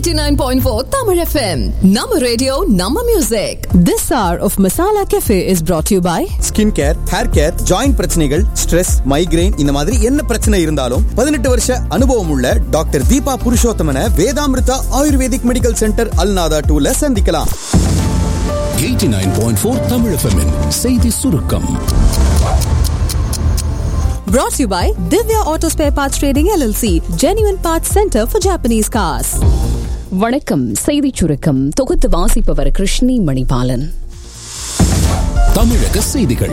89.4 Tamil FM. Nama radio, Nama music. This hour of Masala Cafe is brought to you by skin care hair care joint பிரச்சனைகள் stress migraine இந்த மாதிரி என்ன பிரச்சனை இருந்தாலும் பதினெட்டு வருஷ அனுபவம் உள்ள doctor Deepa Purushothaman Vedamrutha ayurvedic medical centre அல்நாதா டூல சந்திக்கலாம் 89.4 Tamil FM'in செய்தி சுருக்கம் brought to you by Divya Auto Spare Parts Trading LLC, Genuine Parts Center for Japanese cars. வணக்கம் செய்திச் சுருக்கம் தொகுத்து வாசிப்பவர் கிருஷ்ணி மணிபாலன் தமிழக செய்திகள்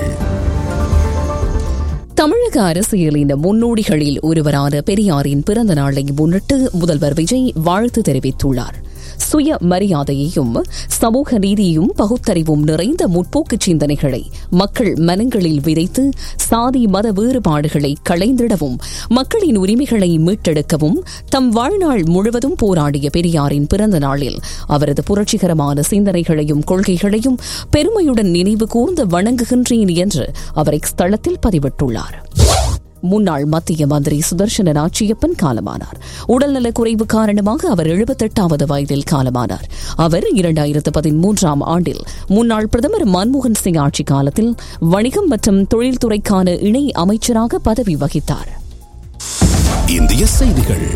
தமிழக அரசியலின் முன்னோடிகளில் ஒருவரான பெரியாரின் பிறந்த நாளை முன்னிட்டு முதல்வர் விஜய் வாழ்த்து தெரிவித்துள்ளார் சுய மரியாதையையும் சமூக நீதியும் பகுத்தறிவும் நிறைந்த முற்போக்கு சிந்தனைகளை மக்கள் மனங்களில் விதைத்து சாதி மத வேறுபாடுகளை களைந்திடவும் மக்களின் உரிமைகளை மீட்டெடுக்கவும் தம் வாழ்நாள் முழுவதும் போராடிய பெரியாரின் பிறந்த நாளில் அவரது புரட்சிகரமான சிந்தனைகளையும் கொள்கைகளையும் பெருமையுடன் நினைவு கூர்ந்து வணங்குகின்றேன் என்று அவர் இஸ்தலத்தில் பதிவிட்டுள்ளார் முன்னாள் மத்திய மந்திரி சுதர்சன நாச்சியப்பன் காலமானார் உடல்நலக் குறைவு காரணமாக அவர் எழுபத்தெட்டாவது வயதில் காலமானார் அவர் இரண்டாயிரத்து பதிமூன்றாம் ஆண்டில் முன்னாள் பிரதமர் மன்மோகன் சிங் ஆட்சி காலத்தில் வணிகம் மற்றும் தொழில்துறைக்கான இணை அமைச்சராக பதவி வகித்தார் இந்திய செய்திகள்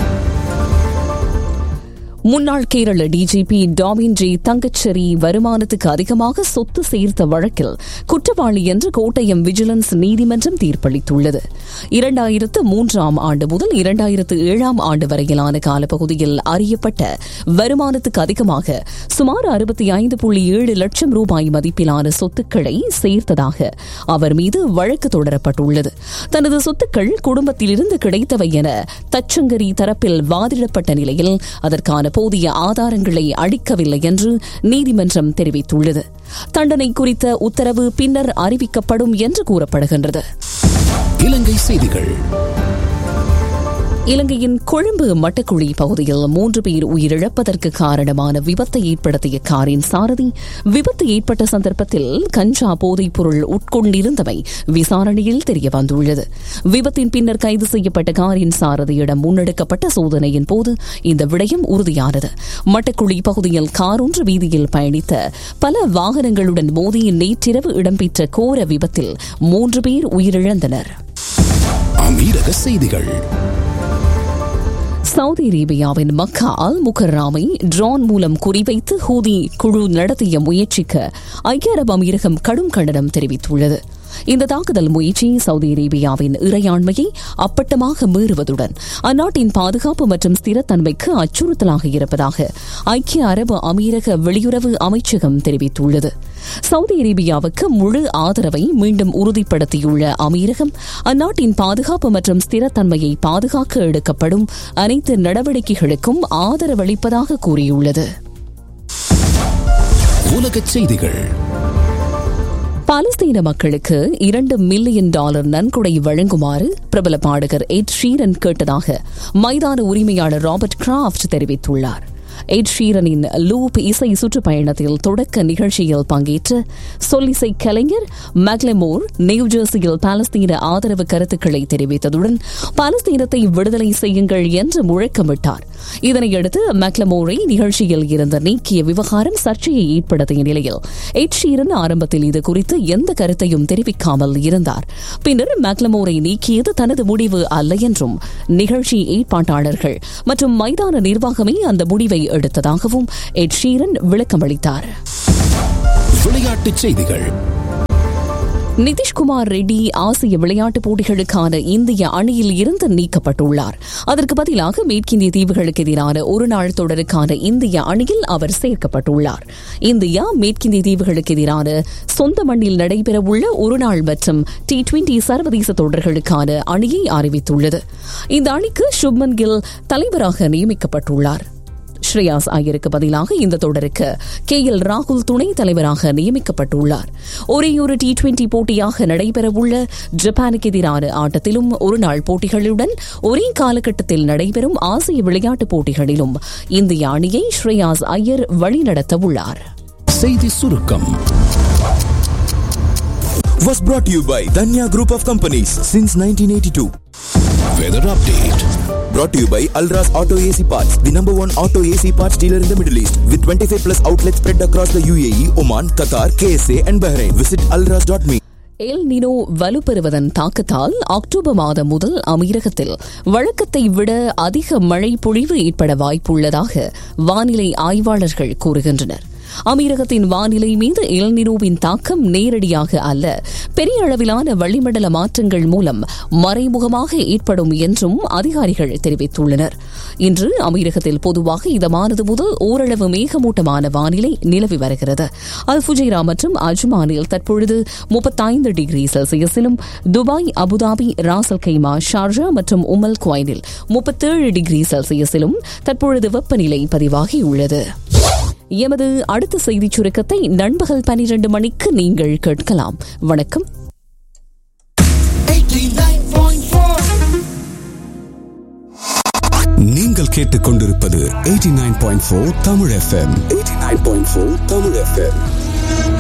முன்னாள் கேரள டிஜிபி டாமின் ஜே தங்கச்சேரி வருமானத்துக்கு அதிகமாக சொத்து சேர்த்த வழக்கில் குற்றவாளி என்று கோட்டயம் விஜிலன்ஸ் நீதிமன்றம் தீர்ப்பளித்துள்ளது இரண்டாயிரத்து மூன்றாம் ஆண்டு முதல் இரண்டாயிரத்து ஏழாம் ஆண்டு வரையிலான காலப்பகுதியில் அறியப்பட்ட வருமானத்துக்கு அதிகமாக சுமார் அறுபத்தி ஐந்து புள்ளி ஏழு லட்சம் ரூபாய் மதிப்பிலான சொத்துக்களை சேர்த்ததாக அவர் மீது வழக்கு தொடரப்பட்டுள்ளது தனது சொத்துக்கள் குடும்பத்திலிருந்து கிடைத்தவை என தச்சங்கரி தரப்பில் வாதிடப்பட்ட நிலையில் அதற்கான போதிய ஆதாரங்களை அளிக்கவில்லை என்று நீதிமன்றம் தெரிவித்துள்ளது தண்டனை குறித்த உத்தரவு பின்னர் அறிவிக்கப்படும் என்று கூறப்படுகின்றது இலங்கை செய்திகள் இலங்கையின் கொழும்பு மட்டக்குழி பகுதியில் மூன்று பேர் உயிரிழப்பதற்கு காரணமான விபத்தை ஏற்படுத்திய காரின் சாரதி விபத்து ஏற்பட்ட சந்தர்ப்பத்தில் கஞ்சா போதைப் பொருள் உட்கொண்டிருந்தவை விசாரணையில் தெரியவந்துள்ளது விபத்தின் பின்னர் கைது செய்யப்பட்ட காரின் சாரதியிடம் முன்னெடுக்கப்பட்ட சோதனையின் போது இந்த விடயம் உறுதியானது மட்டக்குழி பகுதியில் கார் ஒன்று வீதியில் பயணித்த பல வாகனங்களுடன் மோதி நேற்றிரவு இடம்பெற்ற கோர விபத்தில் மூன்று பேர் உயிரிழந்தனர் அமீரக செய்திகள் சவுதி அரேபியாவின் மக்கா அல் முகர்ராமை ட்ரோன் மூலம் குறிவைத்து ஹூதி குழு நடத்திய முயற்சிக்கு ஐக்கிய அரபு அமீரகம் கடும் கண்டனம் தெரிவித்துள்ளது இந்த தாக்குதல் முயற்சி சவுதி அரேபியாவின் இறையாண்மையை அப்பட்டமாக மீறுவதுடன் அந்நாட்டின் பாதுகாப்பு மற்றும் ஸ்திரத்தன்மைக்கு அச்சுறுத்தலாக இருப்பதாக ஐக்கிய அரபு அமீரக வெளியுறவு அமைச்சகம் தெரிவித்துள்ளது சவுதி அரேபியாவுக்கு முழு ஆதரவை மீண்டும் உறுதிப்படுத்தியுள்ள அமீரகம் அந்நாட்டின் பாதுகாப்பு மற்றும் ஸ்திரத்தன்மையை பாதுகாக்க எடுக்கப்படும் அனைத்து நடவடிக்கைகளுக்கும் ஆதரவளிப்பதாக கூறியுள்ளது உலகச் செய்திகள் பாலஸ்தீன மக்களுக்கு இரண்டு மில்லியன் டாலர் நன்கொடை வழங்குமாறு பிரபல பாடகர் எட் ஷீரன் கேட்டதாக மைதான உரிமையாளர் ராபர்ட் கிராஃப்ட் தெரிவித்துள்ளார் எட் ஷீரனின் லூப் இசை சுற்றுப்பயணத்தில் தொடக்க நிகழ்ச்சியில் பங்கேற்ற சொல்லிசை கலைஞர் மக்லமோர் நியூ ஜெர்சியில் பாலஸ்தீன ஆதரவு கருத்துக்களை தெரிவித்ததுடன் பாலஸ்தீனத்தை விடுதலை செய்யுங்கள் என்று முழக்கமிட்டார் இதனையடுத்து மக்லமோரை நிகழ்ச்சியில் இருந்து நீக்கிய விவகாரம் சர்ச்சையை ஏற்படுத்திய நிலையில் எட் ஷீரன் ஆரம்பத்தில் இது குறித்து எந்த கருத்தையும் தெரிவிக்காமல் இருந்தார் பின்னர் மக்லமோரை நீக்கியது தனது முடிவு அல்ல என்றும் நிகழ்ச்சி ஏற்பாட்டாளர்கள் மற்றும் மைதான நிர்வாகமே அந்த முடிவை எடுத்ததாகவும் எட் ஷீரன் விளக்கமளித்தார் விளையாட்டுச் செய்திகள் நிதிஷ்குமார் ரெட்டி ஆசிய விளையாட்டுப் போட்டிகளுக்கான இந்திய அணியில் இருந்து நீக்கப்பட்டுள்ளார் அதற்கு பதிலாக மேற்கிந்திய தீவுகளுக்கு எதிரான ஒருநாள் தொடருக்கான இந்திய அணியில் அவர் சேர்க்கப்பட்டுள்ளார் இந்தியா மேற்கிந்திய தீவுகளுக்கு எதிரான சொந்த மண்ணில் நடைபெறவுள்ள ஒருநாள் மற்றும் டி டுவெண்டி சர்வதேச தொடர்களுக்கான அணியை அறிவித்துள்ளது இந்த அணிக்கு சுப்மன் கில் தலைவராக நியமிக்கப்பட்டுள்ளார் ஸ்ரேயாஸ் ஐயருக்கு பதிலாக இந்த தொடருக்கு கே எல் ராகுல் துணைத் தலைவராக நியமிக்கப்பட்டுள்ளார் ஒரேயொரு டி டுவெண்டி போட்டியாக நடைபெறவுள்ள ஜப்பானுக்கு எதிரான ஆட்டத்திலும் ஒருநாள் போட்டிகளுடன் ஒரே காலகட்டத்தில் நடைபெறும் ஆசிய விளையாட்டுப் போட்டிகளிலும் இந்திய அணியை ஸ்ரேயாஸ் ஐயர் வழிநடத்த உள்ளார் செய்தி சுருக்கம் was brought to you by Danya Group of Companies since 1982. Weather update brought to you by Alras Auto AC Parts, the number one auto AC parts dealer in the Middle East, with 25 plus outlets spread across the UAE, Oman, Qatar, KSA, and Bahrain. Visit alras.me. El Nino வலுப்பெறுவதன் தாக்கத்தால் October மாதம் முதல் அமீரகத்தில் வழக்கத்தை விட அதிக மழை பொழிவு ஏற்பட வாய்ப்புள்ளதாக வானிலை ஆய்வாளர்கள் கூறுகின்றனர் அமீரகத்தின் வானிலை மீது எல்னினோவின் தாக்கம் நேரடியாக அல்ல பெரிய அளவிலான வளிமண்டல மாற்றங்கள் மூலம் மறைமுகமாக ஏற்படும் என்றும் அதிகாரிகள் தெரிவித்துள்ளனர் இன்று அமீரகத்தில் பொதுவாக இதமானது முதல் ஓரளவு மேகமூட்டமான வானிலை நிலவி வருகிறது அல் ஃபுஜைரா மற்றும் அஜ்மானில் தற்பொழுது முப்பத்தைந்து டிகிரி செல்சியஸிலும் Dubai Abu Dhabi Ras al Khaimah Sharjah மற்றும் உமல் குவைனில் முப்பத்தேழு டிகிரி செல்சியஸிலும் தற்பொழுது வெப்பநிலை பதிவாகியுள்ளது எமது அடுத்த செய்திச் சுருக்கத்தை நண்பகல் பனிரெண்டு மணிக்கு நீங்கள் கேட்கலாம் வணக்கம் நீங்கள் கேட்டுக்கொண்டிருப்பது 89.4 தமிழ் எஃப்எம் 89.4 தமிழ் எஃப்எம்